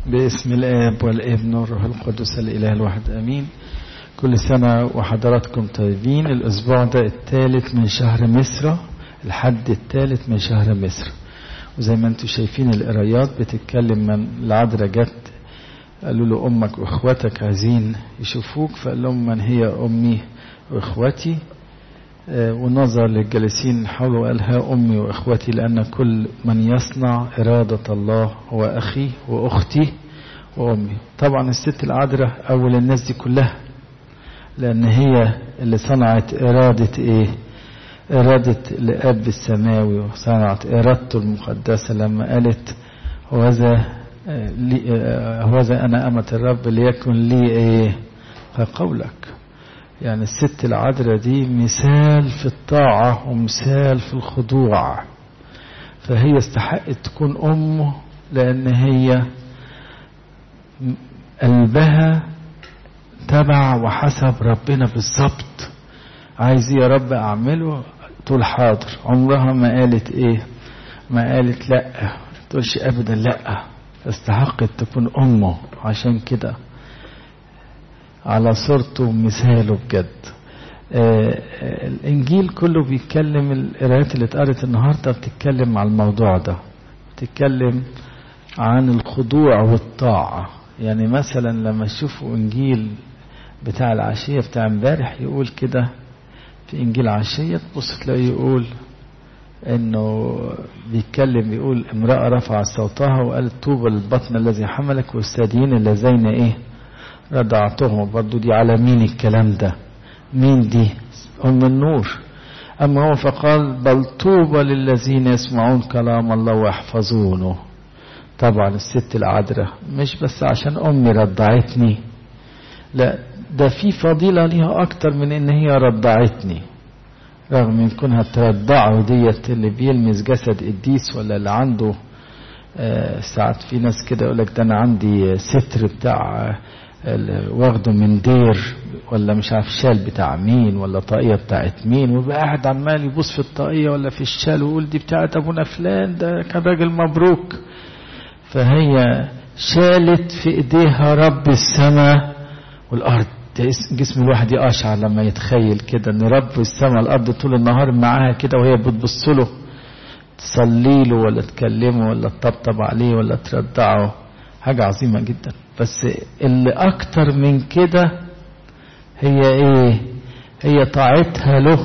باسم الآب والابن والروح القدس الإله الواحد أمين كل سنة وحضراتكم طيبين الأسبوع ده الثالث من شهر مصر الحد الثالث من شهر مصر وزي ما انتم شايفين القرايات بتتكلم من العذراء جت قالوا له أمك وإخواتك عايزين يشوفوك فقال لهم من هي أمي وإخوتي آه ونظر للجالسين حوله وقال ها أمي وإخوتي لأن كل من يصنع إرادة الله هو أخي وأختي وأمي طبعا الست العذراء أول الناس دي كلها لأن هي اللي صنعت إرادة إيه إرادة الأب السماوي وصنعت إرادته المقدسة لما قالت هوذا هوذا أنا أمة الرب ليكن لي إيه كقولك يعني الست العذراء دي مثال في الطاعة ومثال في الخضوع فهي استحقت تكون أمه لأن هي قلبها تبع وحسب ربنا بالظبط عايز يا رب أعمله تقول حاضر عمرها ما قالت إيه ما قالت لأ تقولش أبدا لأ استحقت تكون أمه عشان كده على صورته ومثاله بجد آه الانجيل كله بيتكلم القراءات اللي اتقرت النهارده بتتكلم على الموضوع ده بتتكلم عن الخضوع والطاعه يعني مثلا لما تشوفوا انجيل بتاع العشيه بتاع امبارح يقول كده في انجيل عشيه تبص تلاقيه يقول انه بيتكلم بيقول امراه رفعت صوتها وقالت طوبى للبطن الذي حملك والثديين اللذين ايه رضعتهم برضو دي على مين الكلام ده مين دي أم النور أما هو فقال بل طوبى للذين يسمعون كلام الله ويحفظونه طبعا الست العذراء مش بس عشان أمي رضعتني لا ده في فضيلة ليها أكتر من إن هي رضعتني رغم من كونها ترضعه ديت اللي بيلمس جسد قديس ولا اللي عنده آه ساعات في ناس كده يقول لك ده أنا عندي ستر بتاع واخده من دير ولا مش عارف شال بتاع مين ولا طاقية بتاعت مين ويبقى قاعد عمال يبص في الطاقية ولا في الشال ويقول دي بتاعت ابونا فلان ده كان راجل مبروك فهي شالت في ايديها رب السماء والارض جسم الواحد يقشعر لما يتخيل كده ان رب السماء الارض طول النهار معاها كده وهي بتبص له تصلي له ولا تكلمه ولا تطبطب عليه ولا ترضعه حاجة عظيمة جدا بس اللي أكتر من كده هي إيه هي طاعتها له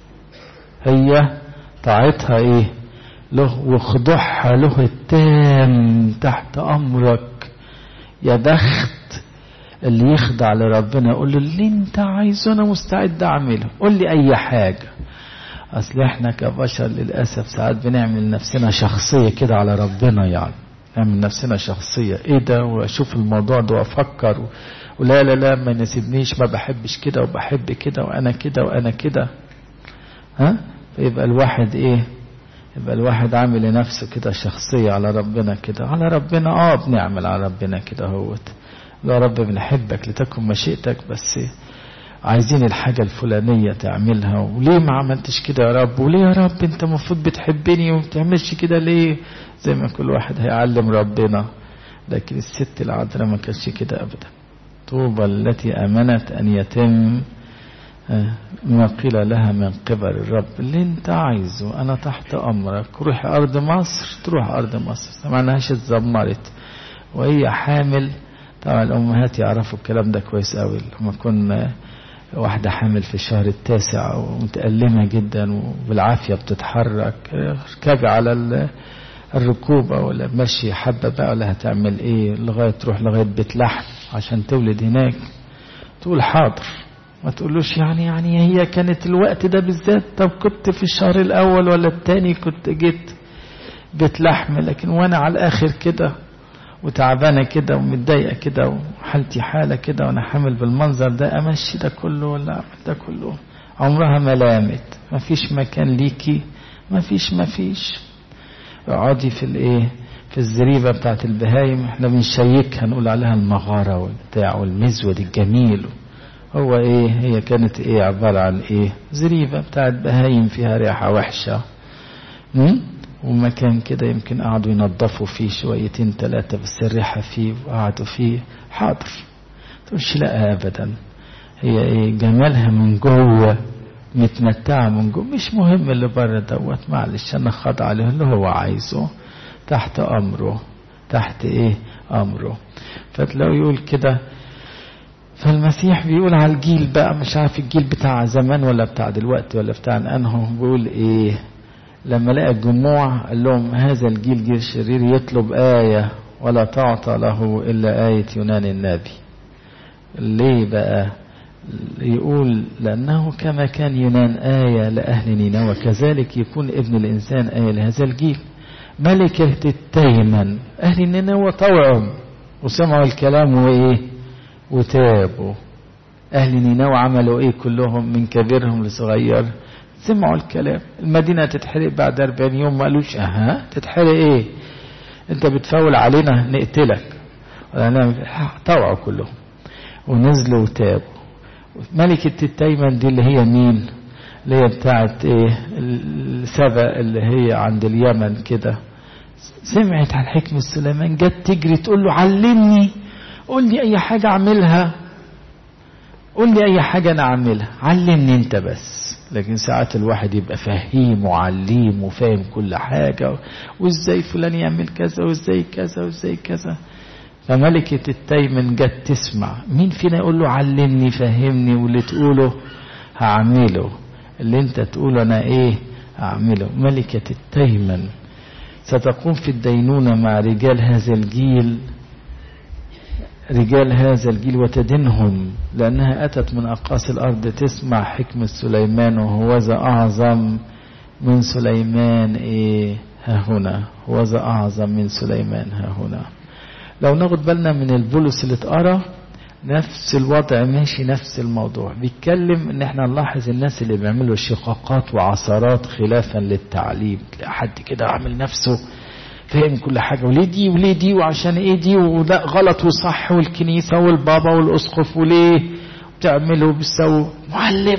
هي طاعتها إيه له وخضوعها له التام تحت أمرك يا بخت اللي يخضع لربنا يقول له اللي انت عايزه انا مستعد اعمله قول لي اي حاجه اصل احنا كبشر للاسف ساعات بنعمل نفسنا شخصيه كده على ربنا يعني نعمل نفسنا شخصية ايه ده واشوف الموضوع ده وافكر و... ولا لا لا ما يناسبنيش ما بحبش كده وبحب كده وانا كده وانا كده ها فيبقى الواحد ايه يبقى الواحد عامل لنفسه كده شخصية على ربنا كده على ربنا اه بنعمل على ربنا كده هوت يا رب بنحبك لتكن مشيئتك بس عايزين الحاجة الفلانية تعملها وليه ما عملتش كده يا رب وليه يا رب انت المفروض بتحبني وما بتعملش كده ليه زي ما كل واحد هيعلم ربنا لكن الست العذراء ما كانش كده ابدا طوبى التي امنت ان يتم ما قيل لها من قبل الرب اللي انت عايزه انا تحت امرك روح ارض مصر تروح ارض مصر ما معناهاش اتذمرت وهي حامل طبعا الامهات يعرفوا الكلام ده كويس قوي لما كنا واحدة حامل في الشهر التاسع ومتألمة جدا وبالعافية بتتحرك اركبي على الركوبة ولا مشي حبة بقى ولا هتعمل ايه لغاية تروح لغاية بيت لحم عشان تولد هناك تقول حاضر ما تقولوش يعني يعني هي كانت الوقت ده بالذات طب كنت في الشهر الأول ولا التاني كنت جيت بيت لحم لكن وانا على الآخر كده وتعبانة كده ومتضايقة كده وحالتي حالة كده وأنا حامل بالمنظر ده أمشي ده كله ولا أعمل ده كله عمرها ما لامت ما فيش مكان ليكي ما فيش ما فيش اقعدي في الايه في الزريبة بتاعت البهايم احنا بنشيكها نقول عليها المغارة والبتاع والمزود الجميل هو ايه هي كانت ايه عبارة عن ايه زريبة بتاعت بهايم فيها ريحة وحشة ومكان كده يمكن قعدوا ينظفوا فيه شويتين ثلاثة بس الريحة فيه وقعدوا فيه حاضر تقولش لا أبدا هي ايه جمالها من جوه متمتعة من جوه مش مهم اللي بره دوت معلش أنا خاضع عليه اللي هو عايزه تحت أمره تحت ايه أمره فتلاقوا يقول كده فالمسيح بيقول على الجيل بقى مش عارف الجيل بتاع زمان ولا بتاع دلوقتي ولا بتاع انه بيقول ايه لما لقى الجموع قال لهم هذا الجيل جيل شرير يطلب آية ولا تعطى له إلا آية يونان النبي ليه بقى يقول لأنه كما كان يونان آية لأهل نينوى كذلك يكون ابن الإنسان آية لهذا الجيل ملكة التيمن أهل نينوى طوعوا وسمعوا الكلام وإيه وتابوا أهل نينوى عملوا إيه كلهم من كبيرهم لصغير سمعوا الكلام المدينة تتحرق بعد 40 يوم ما قالوش أها تتحرق إيه أنت بتفاول علينا نقتلك طوعوا كلهم ونزلوا وتابوا ملكة التيمن دي اللي هي مين اللي هي بتاعت ايه السبا اللي هي عند اليمن كده سمعت عن حكمة سليمان جت تجري تقول له علمني قول لي اي حاجة اعملها قول لي اي حاجة انا اعملها علمني انت بس لكن ساعات الواحد يبقى فهيم وعليم وفاهم كل حاجة وازاي فلان يعمل كذا وازاي كذا وازاي كذا فملكة التيمن جت تسمع مين فينا يقول له علمني فهمني واللي تقوله هعمله اللي انت تقوله انا ايه هعمله ملكة التيمن ستقوم في الدينونة مع رجال هذا الجيل رجال هذا الجيل وتدنهم لأنها أتت من أقاصي الأرض تسمع حكمة سليمان وهو ذا أعظم من سليمان إيه ها هنا هو ذا أعظم من سليمان ها هنا لو ناخد بالنا من البولس اللي اتقرا نفس الوضع ماشي نفس الموضوع بيتكلم ان احنا نلاحظ الناس اللي بيعملوا شقاقات وعثرات خلافا للتعليم تلاقي حد كده عامل نفسه فاهم كل حاجة وليه دي وليه دي وعشان ايه دي ولا غلط وصح والكنيسة والبابا والاسقف وليه بتعملوا وبتسووا معلم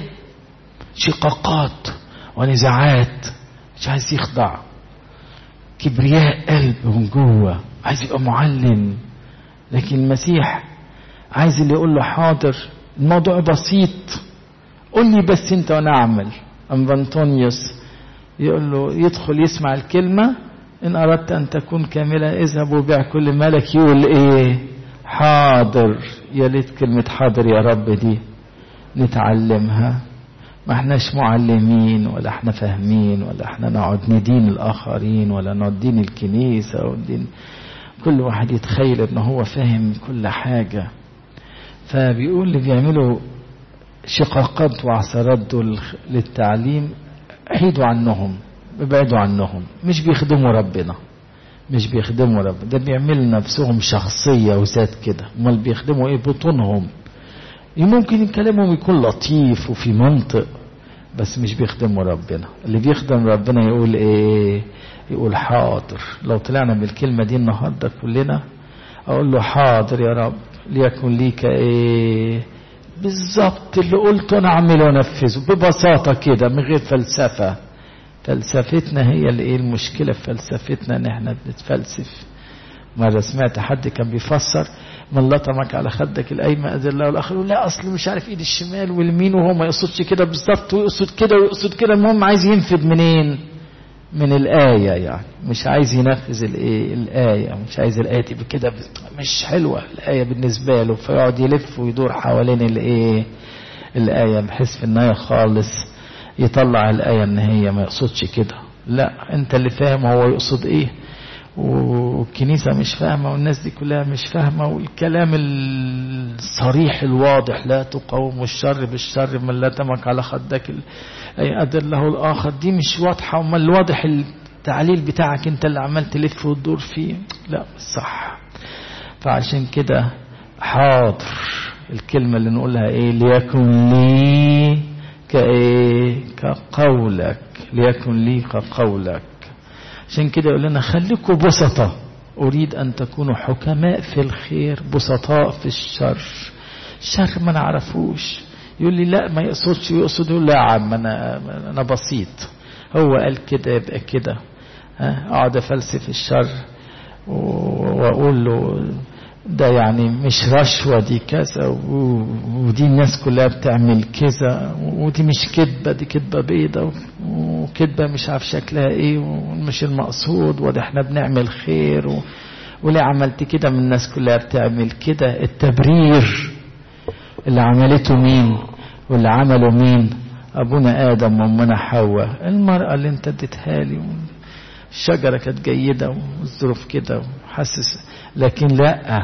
شقاقات ونزاعات مش عايز يخضع كبرياء قلب من جوه عايز يبقى معلم لكن المسيح عايز اللي يقول له حاضر الموضوع بسيط قول لي بس انت وانا اعمل ام انطونيوس يقول له يدخل يسمع الكلمه ان اردت ان تكون كاملا اذهب وبيع كل مالك يقول ايه حاضر يا ليت كلمه حاضر يا رب دي نتعلمها ما احناش معلمين ولا احنا فاهمين ولا احنا نقعد ندين الاخرين ولا ندين الكنيسه ودين كل واحد يتخيل ان هو فاهم كل حاجه فبيقول اللي بيعملوا شقاقات وعثرات دول للتعليم حيدوا عنهم ابعدوا عنهم مش بيخدموا ربنا مش بيخدموا ربنا ده بيعملوا نفسهم شخصية وذات كده امال بيخدموا ايه بطونهم ممكن كلامهم يكون لطيف وفي منطق بس مش بيخدموا ربنا اللي بيخدم ربنا يقول ايه يقول حاضر لو طلعنا بالكلمة دي النهاردة كلنا اقول له حاضر يا رب ليكن ليك ايه بالظبط اللي قلته انا اعمله وانفذه ببساطة كده من غير فلسفة فلسفتنا هي اللي ايه المشكلة في فلسفتنا ان احنا بنتفلسف مرة سمعت حد كان بيفسر من لطمك على خدك الايمن اذن الله والاخر لا اصل مش عارف ايد الشمال واليمين وهو ما يقصدش كده بالظبط ويقصد كده ويقصد كده المهم عايز ينفذ منين من الآية يعني مش عايز ينفذ الإيه الآية مش عايز الآية تبقى كده مش حلوة الآية بالنسبة له فيقعد يلف ويدور حوالين الإيه الآية بحيث في النهاية خالص يطلع الآية إن هي ما يقصدش كده لا أنت اللي فاهم هو يقصد إيه والكنيسة مش فاهمة والناس دي كلها مش فاهمة والكلام الصريح الواضح لا تقاوم الشر بالشر من لا تمك على خدك أي أدر له الآخر دي مش واضحة أمال الواضح التعليل بتاعك أنت اللي عمال تلف وتدور فيه لا مش صح فعشان كده حاضر الكلمة اللي نقولها إيه ليكن لي كإيه كقولك ليكن لي كقولك عشان كده يقول لنا خليكم بسطة أريد أن تكونوا حكماء في الخير بسطاء في الشر الشر ما نعرفوش يقول لي لا ما يقصدش ويقصد يقول لا يا عم أنا, أنا بسيط هو قال كده يبقى كده اقعد افلسف الشر واقول له ده يعني مش رشوة دي كذا ودي الناس كلها بتعمل كذا ودي مش كذبة دي كذبة بيضة وكذبة مش عارف شكلها ايه ومش المقصود وده احنا بنعمل خير و... وليه عملت كده من الناس كلها بتعمل كده التبرير اللي عملته مين واللي عمله مين ابونا ادم وامنا حواء المرأة اللي انت اديتها لي الشجرة كانت جيدة والظروف كده وحاسس لكن لا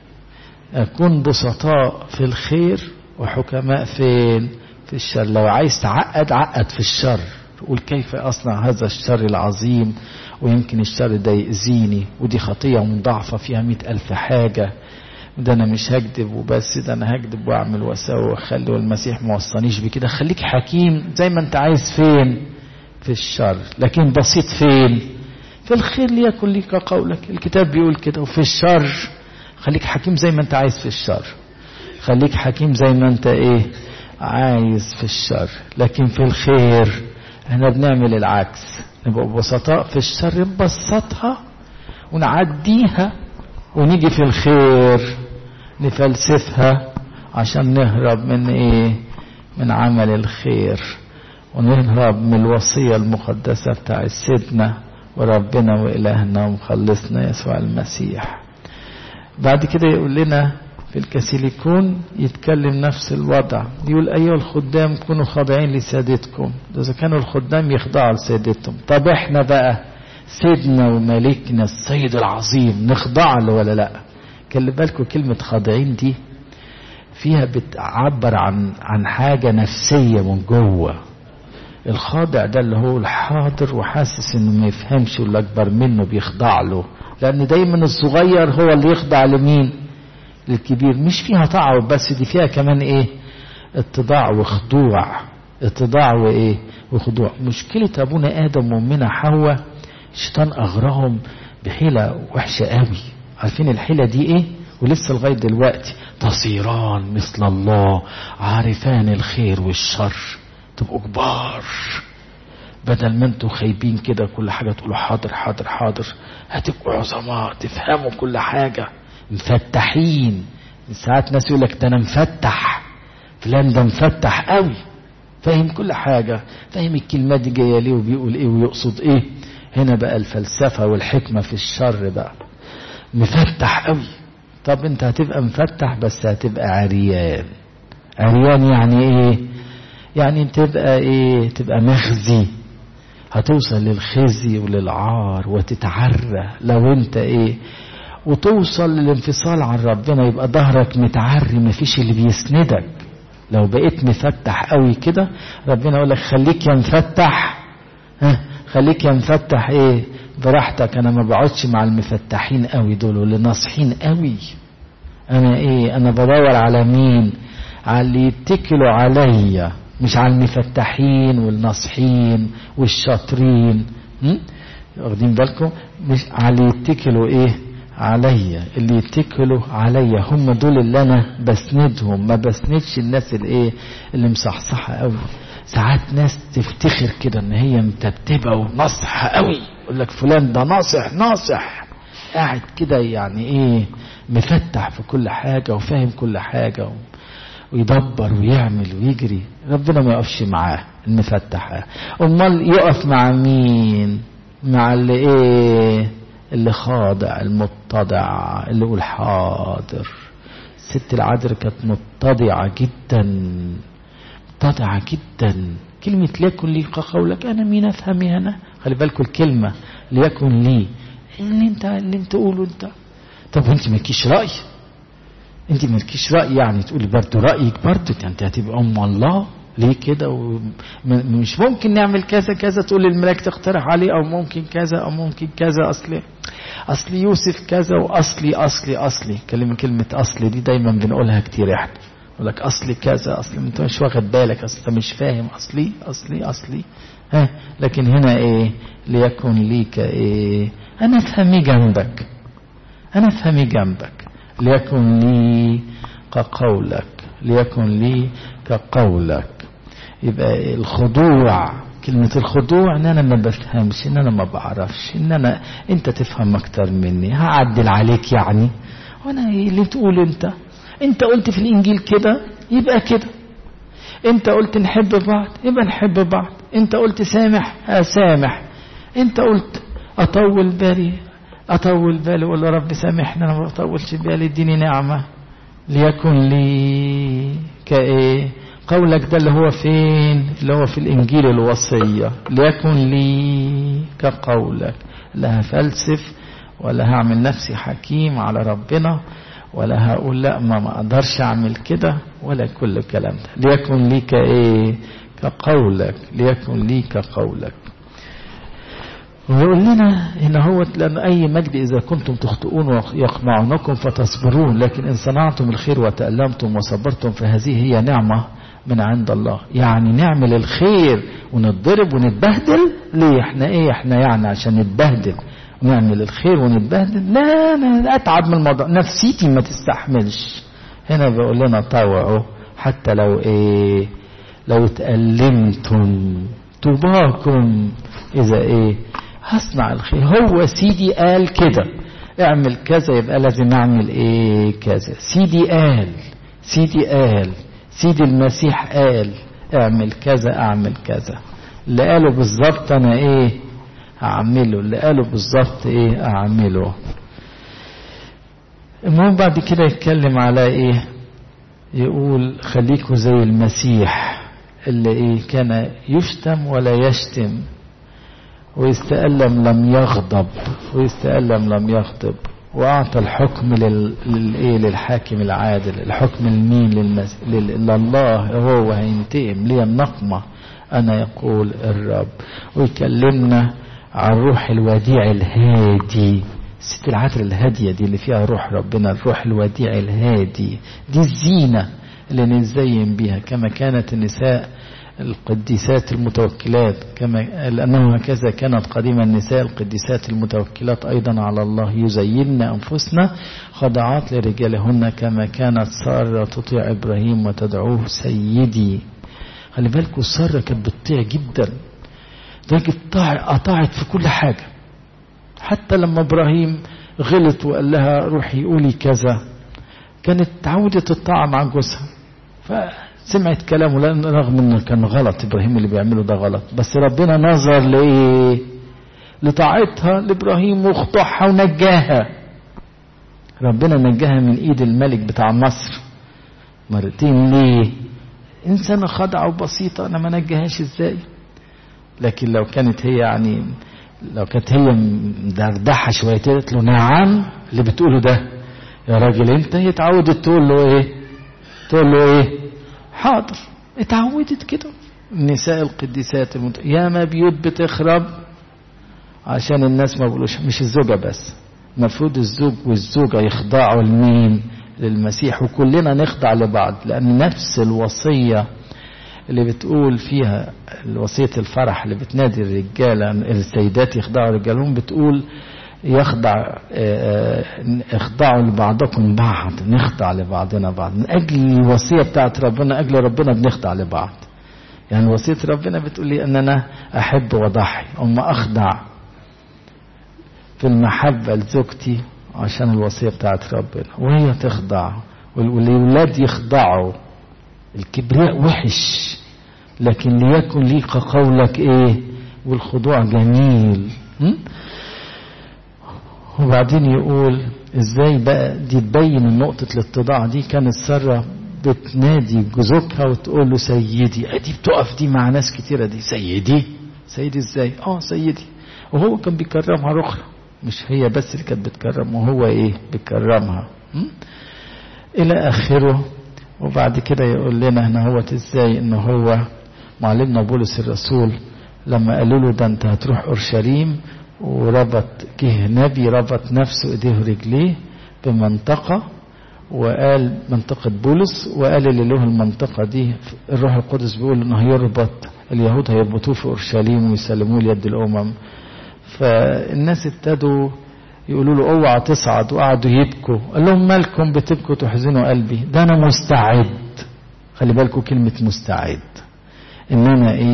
أكون بسطاء في الخير وحكماء فين في الشر لو عايز تعقد عقد في الشر تقول كيف أصنع هذا الشر العظيم ويمكن الشر ده يأذيني ودي خطية مضاعفة فيها مئة ألف حاجة ده أنا مش هكذب وبس ده أنا هكذب وأعمل وأسوي وأخلي والمسيح ما وصانيش بكده خليك حكيم زي ما أنت عايز فين في الشر لكن بسيط فين في الخير ليكن لك قولك الكتاب بيقول كده وفي الشر خليك حكيم زي ما انت عايز في الشر خليك حكيم زي ما انت ايه عايز في الشر لكن في الخير احنا بنعمل العكس نبقى بسطاء في الشر نبسطها ونعديها ونيجي في الخير نفلسفها عشان نهرب من ايه من عمل الخير ونهرب من الوصية المقدسة بتاع سيدنا وربنا وإلهنا ومخلصنا يسوع المسيح بعد كده يقول لنا في الكاسيليكون يتكلم نفس الوضع يقول أيها الخدام كونوا خاضعين لسادتكم إذا كانوا الخدام يخضعوا لسادتهم طب احنا بقى سيدنا وملكنا السيد العظيم نخضع له ولا لا خلي بالكم كلمة خاضعين دي فيها بتعبر عن عن حاجة نفسية من جوه الخاضع ده اللي هو الحاضر وحاسس انه ما يفهمش واللي اكبر منه بيخضع له لان دايما الصغير هو اللي يخضع لمين للكبير مش فيها طاعة بس دي فيها كمان ايه اتضاع وخضوع اتضاع وايه وخضوع مشكلة ابونا ادم وامنا حواء الشيطان اغراهم بحيلة وحشة قوي عارفين الحيلة دي ايه ولسه لغاية دلوقتي تصيران مثل الله عارفان الخير والشر تبقوا كبار بدل ما انتوا خايبين كده كل حاجة تقولوا حاضر حاضر حاضر هتبقوا عظماء تفهموا كل حاجة مفتحين ساعات ناس يقول لك ده انا مفتح فلان ده مفتح قوي فاهم كل حاجة فاهم الكلمات دي جاية ليه وبيقول ايه ويقصد ايه هنا بقى الفلسفة والحكمة في الشر بقى مفتح قوي طب انت هتبقى مفتح بس هتبقى عريان عريان يعني ايه يعني تبقى ايه تبقى مخزي هتوصل للخزي وللعار وتتعرى لو انت ايه وتوصل للانفصال عن ربنا يبقى ظهرك متعري مفيش اللي بيسندك لو بقيت مفتح قوي كده ربنا يقول لك خليك يا مفتح ها خليك يا مفتح ايه براحتك انا ما بقعدش مع المفتحين قوي دول واللي ناصحين قوي انا ايه انا بدور على مين على اللي يتكلوا عليا مش على المفتحين والناصحين والشاطرين واخدين بالكم مش على اللي يتكلوا ايه عليا اللي يتكلوا عليا هم دول اللي انا بسندهم ما بسندش الناس الايه اللي مصحصحه قوي ساعات ناس تفتخر كده ان هي متبتبه وناصحه قوي يقول لك فلان ده ناصح ناصح قاعد كده يعني ايه مفتح في كل حاجه وفاهم كل حاجه ويدبر ويعمل ويجري ربنا ما يقفش معاه المفتح امال يقف مع مين مع اللي ايه اللي خاضع المتضع اللي يقول حاضر الست العذر كانت متضعة جدا متضعة جدا كلمة ليكن لي قولك أنا مين أفهمي أنا خلي بالكم الكلمة ليكن لي اللي انت اللي انت تقوله انت طب وانت مالكيش رأي انت مالكيش رأي يعني تقولي برضه رأيك برضه انت هتبقى أم الله ليه كده ومش ممكن نعمل كذا كذا تقول الملاك تقترح عليه او ممكن كذا او ممكن كذا اصلي اصلي يوسف كذا واصلي اصلي اصلي كلمه كلمه اصلي دي دايما بنقولها كتير احنا يقول لك اصلي كذا اصلي انت مش واخد بالك اصل انت مش فاهم اصلي اصلي اصلي ها لكن هنا ايه ليكن ليك ايه انا افهمي جنبك انا افهمي جنبك ليكن لي كقولك ليكن لي كقولك يبقى الخضوع كلمة الخضوع ان انا ما بفهمش ان انا ما بعرفش ان انا انت تفهم اكتر مني هعدل عليك يعني وانا ايه اللي تقول انت انت قلت في الانجيل كده يبقى كده انت قلت نحب بعض يبقى نحب بعض انت قلت سامح اسامح انت قلت اطول بالي اطول بالي ولا يا رب سامحني انا ما بطولش بالي اديني نعمه ليكن لي كايه قولك ده اللي هو فين اللي هو في الانجيل الوصيه ليكن لي كقولك لا هفلسف ولا هعمل نفسي حكيم على ربنا ولا هقول لا ما ما اقدرش اعمل كده ولا كل الكلام ده ليكن لي كايه كقولك ليكن لي كقولك ويقول لنا إن هو لأن أي مجد إذا كنتم تخطئون ويقمعنكم فتصبرون لكن إن صنعتم الخير وتألمتم وصبرتم فهذه هي نعمة من عند الله يعني نعمل الخير ونتضرب ونتبهدل ليه احنا ايه احنا يعني عشان نتبهدل ونعمل الخير ونتبهدل لا انا اتعب من الموضوع نفسيتي ما تستحملش هنا بيقول لنا طوعوا حتى لو ايه لو اتألمتم طوباكم اذا ايه هصنع الخير هو سيدي قال كده اعمل كذا يبقى لازم اعمل ايه كذا سيدي قال سيدي قال سيدي المسيح قال اعمل كذا اعمل كذا اللي قاله بالظبط انا ايه اعمله اللي قاله بالظبط ايه اعمله المهم بعد كده يتكلم على ايه يقول خليكوا زي المسيح اللي ايه كان يشتم ولا يشتم ويستألم لم يغضب ويستألم لم يغضب وأعطى الحكم لل... للإيه للحاكم العادل الحكم لمين للمس... لل... لله هو هينتقم لي النقمة أنا يقول الرب ويكلمنا عن روح الوديع الهادي ست العطر الهادية دي اللي فيها روح ربنا الروح الوديع الهادي دي الزينة اللي نزين بيها كما كانت النساء القديسات المتوكلات كما لأنه هكذا كانت قديما النساء القديسات المتوكلات أيضا على الله يزين أنفسنا خضعات لرجالهن كما كانت سارة تطيع إبراهيم وتدعوه سيدي خلي بالكوا سارة كانت بتطيع جدا لدرجة أطاعت في كل حاجة حتى لما إبراهيم غلط وقال لها روحي قولي كذا كانت تعودت الطاعة مع جوزها فسمعت كلامه لأن رغم انه كان غلط ابراهيم اللي بيعمله ده غلط بس ربنا نظر لايه لطاعتها لابراهيم وخضعها ونجاها ربنا نجاها من ايد الملك بتاع مصر مرتين ليه انسانة خاضعة وبسيطة انا ما نجاهاش ازاي لكن لو كانت هي يعني لو كانت هي مدردحة شوية قالت له نعم اللي بتقوله ده يا راجل انت هي اتعودت تقول له ايه تقول له ايه حاضر اتعودت كده النساء القديسات المت... ياما بيوت بتخرب عشان الناس ما بيقولوش مش الزوجة بس المفروض الزوج والزوجة يخضعوا لمين للمسيح وكلنا نخضع لبعض لأن نفس الوصية اللي بتقول فيها وصية الفرح اللي بتنادي الرجالة السيدات يخضعوا رجالهم بتقول يخضع اخضعوا لبعضكم بعض نخضع لبعضنا بعض من اجل الوصيه بتاعت ربنا اجل ربنا بنخضع لبعض يعني وصيه ربنا بتقول لي ان انا احب واضحي اما اخضع في المحبه لزوجتي عشان الوصيه بتاعت ربنا وهي تخضع والولاد يخضعوا الكبرياء وحش لكن ليكن لي قولك ايه والخضوع جميل م? وبعدين يقول ازاي بقى دي تبين نقطة الاتضاع دي كانت سارة بتنادي جوزها وتقول له سيدي ادي بتقف دي مع ناس كتيرة دي سيدي سيدي ازاي اه سيدي وهو كان بيكرمها رخرة مش هي بس اللي كانت بتكرم وهو ايه بيكرمها م? الى اخره وبعد كده يقول لنا هنا هو ازاي ان هو معلمنا بولس الرسول لما قالوا له ده انت هتروح اورشليم وربط جه نبي ربط نفسه ايديه ورجليه بمنطقة وقال منطقة بولس وقال اللي له المنطقة دي الروح القدس بيقول انه هيربط اليهود هيربطوه في اورشليم ويسلموه ليد الامم فالناس ابتدوا يقولوا له اوعى تصعد وقعدوا يبكوا قال لهم مالكم بتبكوا تحزنوا قلبي ده انا مستعد خلي بالكم كلمة مستعد ان انا ايه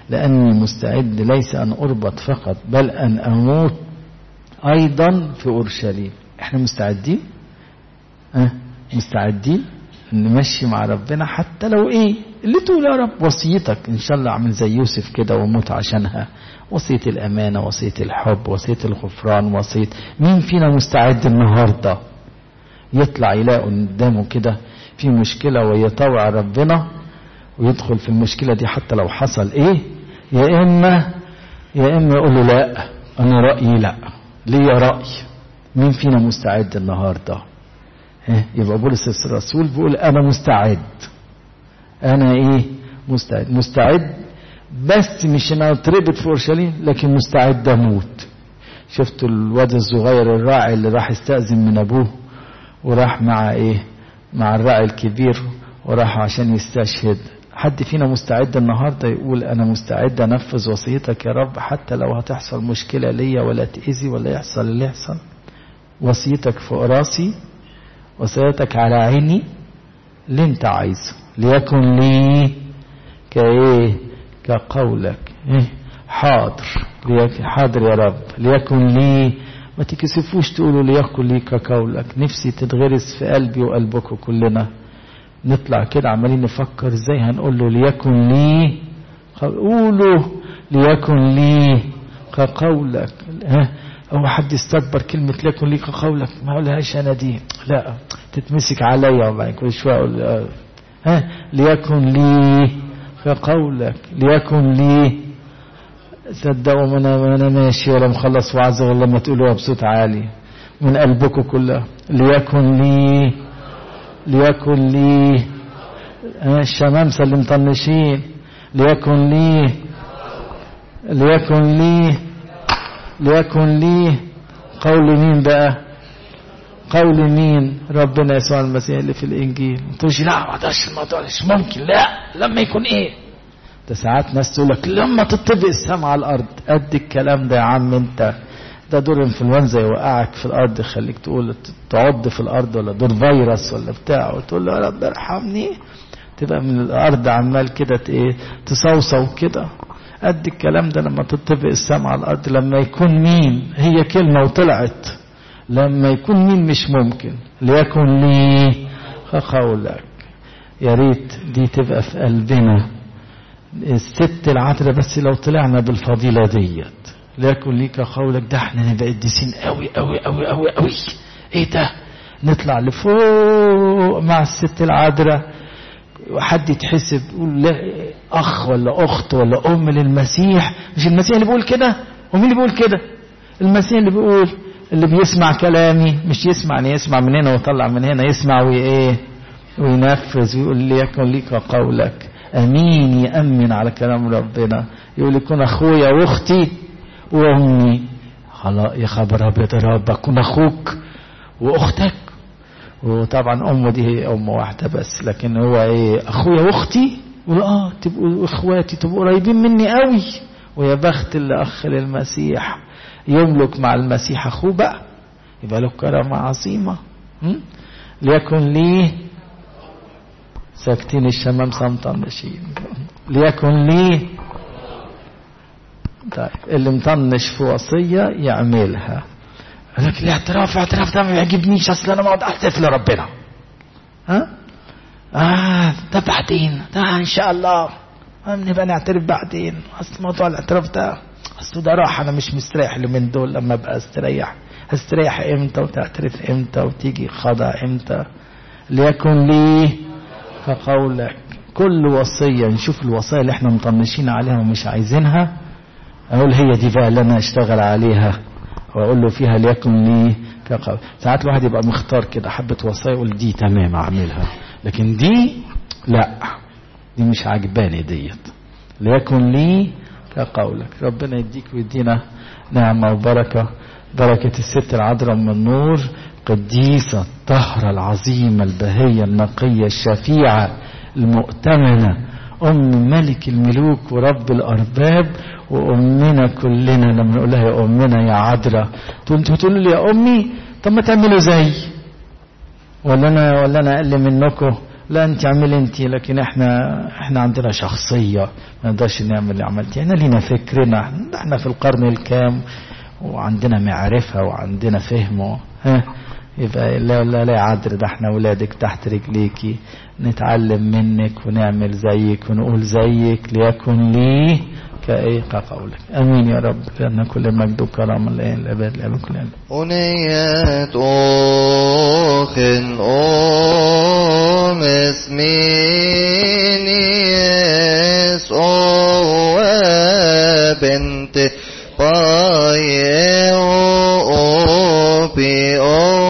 لأني مستعد ليس أن أربط فقط بل أن أموت أيضا في أورشليم احنا مستعدين أه؟ مستعدين نمشي مع ربنا حتى لو ايه اللي تقول يا رب وصيتك ان شاء الله اعمل زي يوسف كده واموت عشانها وصية الامانة وصية الحب وصية الغفران وصية مين فينا مستعد النهاردة يطلع يلاقي قدامه كده في مشكلة ويطوع ربنا ويدخل في المشكلة دي حتى لو حصل ايه يا اما يا اما يقول له لا انا رأيي لا ليا رأي مين فينا مستعد النهارده يبقى بولس الرسول بيقول انا مستعد انا ايه مستعد مستعد بس مش انا اتربط في اورشليم لكن مستعد اموت شفتوا الواد الصغير الراعي اللي راح يستأذن من ابوه وراح مع ايه مع الراعي الكبير وراح عشان يستشهد حد فينا مستعد النهارده يقول انا مستعد انفذ وصيتك يا رب حتى لو هتحصل مشكله ليا ولا تاذي ولا يحصل اللي يحصل وصيتك فوق راسي وصيتك على عيني اللي انت عايزه ليكن لي كايه كقولك إيه؟ حاضر ليك حاضر يا رب ليكن لي ما تكسفوش تقولوا ليكن لي كقولك نفسي تتغرس في قلبي وقلبكم كلنا نطلع كده عمالين نفكر ازاي هنقول له ليكن لي قولوا ليكن لي كقولك ها هو حد يستكبر كلمة ليكن لي كقولك ما اقولهاش انا دي لا تتمسك عليا وبعدين كل شويه اقول ها ليكن لي كقولك ليكن لي صدقوا ما انا ما انا ماشي ولا مخلص وعظ ولا ما تقولوها بصوت عالي من قلبكم كلها ليكن لي ليكن لي الشمامسة اللي مطنشين ليكن لي ليكن لي ليكن لي قول مين بقى قول مين ربنا يسوع المسيح اللي في الانجيل ما تقولش لا ما اقدرش الموضوع مش ممكن لا لما يكون ايه ده ساعات ناس تقول لك لما تطبق السماء على الارض قد الكلام ده يا عم انت ده دور انفلونزا يوقعك في الارض يخليك تقول تعض في الارض ولا دور فيروس ولا بتاع وتقول له يا رب ارحمني تبقى من الارض عمال كده ايه تصوصو كده قد الكلام ده لما تطبق السماء على الارض لما يكون مين هي كلمه وطلعت لما يكون مين مش ممكن ليكن لي كقولك يا ريت دي تبقى في قلبنا الست العذراء بس لو طلعنا بالفضيله ديت ليكن ليك قولك ده احنا نبقى قديسين قوي قوي قوي قوي قوي ايه ده نطلع لفوق مع الست العذراء وحد يتحسب يقول لا اخ ولا اخت ولا ام للمسيح مش المسيح اللي بيقول كده ومين اللي بيقول كده المسيح اللي بيقول اللي بيسمع كلامي مش يسمع يعني يسمع من هنا ويطلع من هنا يسمع وايه وينفذ ويقول لي يكن ليك قولك امين يامن على كلام ربنا يقول يكون اخويا واختي وامي خلاص يا خبر ابيض يا رب اكون اخوك واختك وطبعا امه دي هي ام واحده بس لكن هو ايه اخويا واختي يقول اه تبقوا اخواتي تبقوا قريبين مني قوي ويا بخت اللي اخ للمسيح يملك مع المسيح اخوه بقى يبقى له كرامه عظيمه ليكن لي ساكتين الشمام مطنشين ليكن لي طيب اللي مطنش في وصيه يعملها لك الاعتراف الاعتراف ده ما بيعجبنيش اصل انا ما اعترف لربنا ها اه ده بعدين ده ان شاء الله نبقى نعترف بعدين اصل موضوع الاعتراف ده اصل ده راحه انا مش مستريح من دول لما ابقى استريح هستريح امتى وتعترف امتى وتيجي خضع امتى ليكن لي كقولك كل وصية نشوف الوصايا اللي احنا مطنشين عليها ومش عايزينها اقول هي دي بقى اللي انا اشتغل عليها واقول له فيها ليكن لي كقول ساعات الواحد يبقى مختار كده حبة وصايا يقول دي تمام اعملها لكن دي لا دي مش عجباني ديت ليكن لي كقولك ربنا يديك ويدينا نعمة وبركة بركة الست العذراء من النور قديسة الطهرة العظيمة البهية النقية الشفيعة المؤتمنة أم ملك الملوك ورب الأرباب وأمنا كلنا لما نقول لها يا أمنا يا عذراء انتوا تقولوا لي يا أمي طب ما تعملوا زي ولا أنا ولا أنا أقل منكم لا انت اعملي انت لكن احنا احنا عندنا شخصيه ما نقدرش نعمل اللي عملتي احنا لينا فكرنا احنا في القرن الكام وعندنا معرفه وعندنا فهم ها يبقى لا لا لا عذر ده احنا ولادك تحت رجليكي نتعلم منك ونعمل زيك ونقول زيك ليكن لي كايه كقولك امين يا رب لان كل المجد والكرامه لله الابد الابد كل الابد Uniet ochen om esminies o ben